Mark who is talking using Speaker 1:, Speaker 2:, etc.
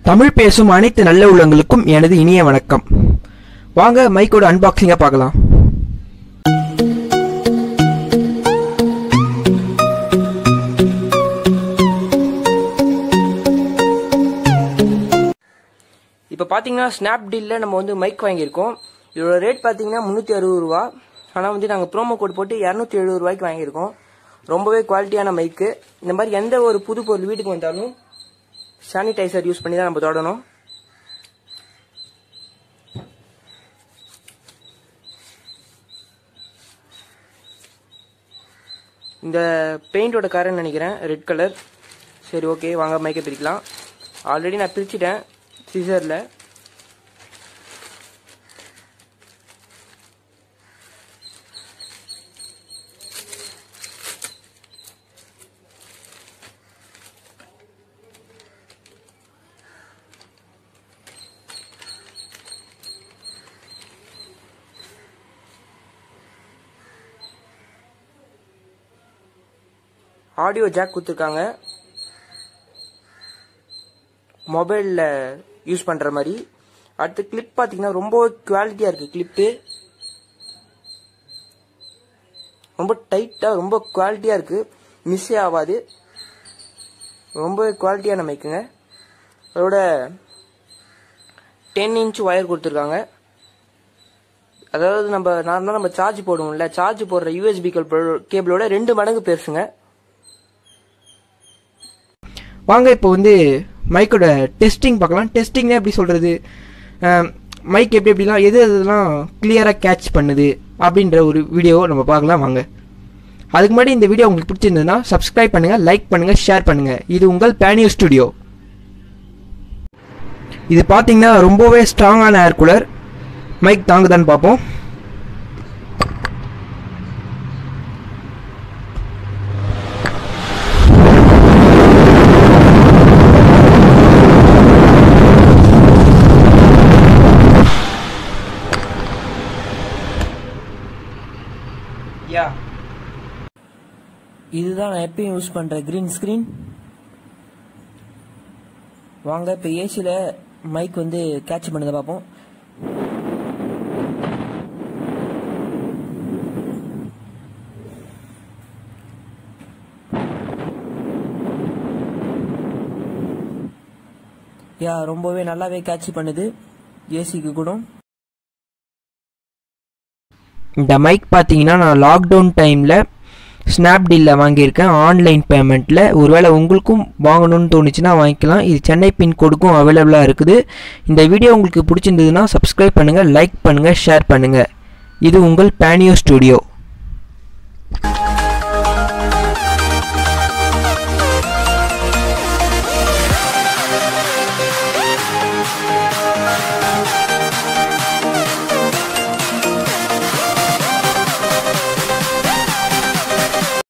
Speaker 1: தமிழ் பேசும் அனைத்து நல்ல உள்ளங்களுக்கும் எனது இனிய வணக்கம் வாங்க மைக்கோட அன்பாக்சிங்கை பார்க்கலாம் இப்போ பார்த்தீங்கன்னா ஸ்னாப்டீலில் நம்ம வந்து மைக் வாங்கியிருக்கோம் இதோட ரேட் பார்த்தீங்கன்னா முந்நூற்றி அறுபது ரூபா ஆனால் வந்து நாங்கள் ப்ரோமோ கோட் போட்டு இரநூத்தி எழுபது ரூபாய்க்கு வாங்கியிருக்கோம் ரொம்பவே குவாலிட்டியான மைக்கு இந்த மாதிரி எந்த ஒரு புது பொருள் வீட்டுக்கு வந்தாலும் சானிடைசர் யூஸ் பண்ணி தான் நம்ம தொடணும் இந்த பெயிண்டோட கலர்னு நினைக்கிறேன் ரெட் கலர் சரி ஓகே வாங்க மைக்கை பிரிக்கலாம் ஆல்ரெடி நான் பிரிச்சிட்டேன் சிசரில் ஆடியோ ஜாக் கொடுத்துருக்காங்க மொபைலில் யூஸ் பண்ணுற மாதிரி அடுத்து கிளிப் பார்த்தீங்கன்னா ரொம்ப குவாலிட்டியாக இருக்குது கிளிப்பு ரொம்ப டைட்டாக ரொம்ப குவாலிட்டியாக இருக்குது மிஸ்ஸே ஆகாது ரொம்ப குவாலிட்டியான மைக்குங்க அதோட டென் இன்ச் ஒயர் கொடுத்துருக்காங்க அதாவது நம்ம நார்மலாக நம்ம சார்ஜ் போடுவோம்ல சார்ஜ் போடுற யூஎஸ்பி கேபிளோட ரெண்டு மடங்கு பெருசுங்க வாங்க இப்போ வந்து மைக்கோட டெஸ்டிங் பார்க்கலாம் டெஸ்டிங்னா எப்படி சொல்கிறது மைக் எப்படி எப்படிலாம் எது எதுலாம் கிளியராக கேட்ச் பண்ணுது அப்படின்ற ஒரு வீடியோவை நம்ம பார்க்கலாம் வாங்க அதுக்கு முன்னாடி இந்த வீடியோ உங்களுக்கு பிடிச்சிருந்ததுன்னா சப்ஸ்கிரைப் பண்ணுங்கள் லைக் பண்ணுங்கள் ஷேர் பண்ணுங்கள் இது உங்கள் பேனியோ ஸ்டுடியோ இது பார்த்தீங்கன்னா ரொம்பவே ஸ்ட்ராங்கான ஏர் கூலர் மைக் தாங்குதான்னு பார்ப்போம் யா இதுதான் நான் எப்பயும் யூஸ் பண்ற கிரீன் ஸ்கிரீன் வாங்க இப்போ ஏசியில் மைக் வந்து கேட்ச் பண்ணதை பார்ப்போம் யா ரொம்பவே நல்லாவே கேட்ச் பண்ணுது ஏசிக்கு கூட இந்த மைக் பார்த்தீங்கன்னா நான் லாக்டவுன் டைமில் ஸ்னாப்டீலில் வாங்கியிருக்கேன் ஆன்லைன் பேமெண்ட்டில் ஒருவேளை உங்களுக்கும் வாங்கணும்னு தோணுச்சுன்னா வாங்கிக்கலாம் இது சென்னை பின்கோடுக்கும் அவைலபிளாக இருக்குது இந்த வீடியோ உங்களுக்கு பிடிச்சிருந்ததுன்னா சப்ஸ்கிரைப் பண்ணுங்கள் லைக் பண்ணுங்கள் ஷேர் பண்ணுங்கள் இது உங்கள் பேனியோ ஸ்டுடியோ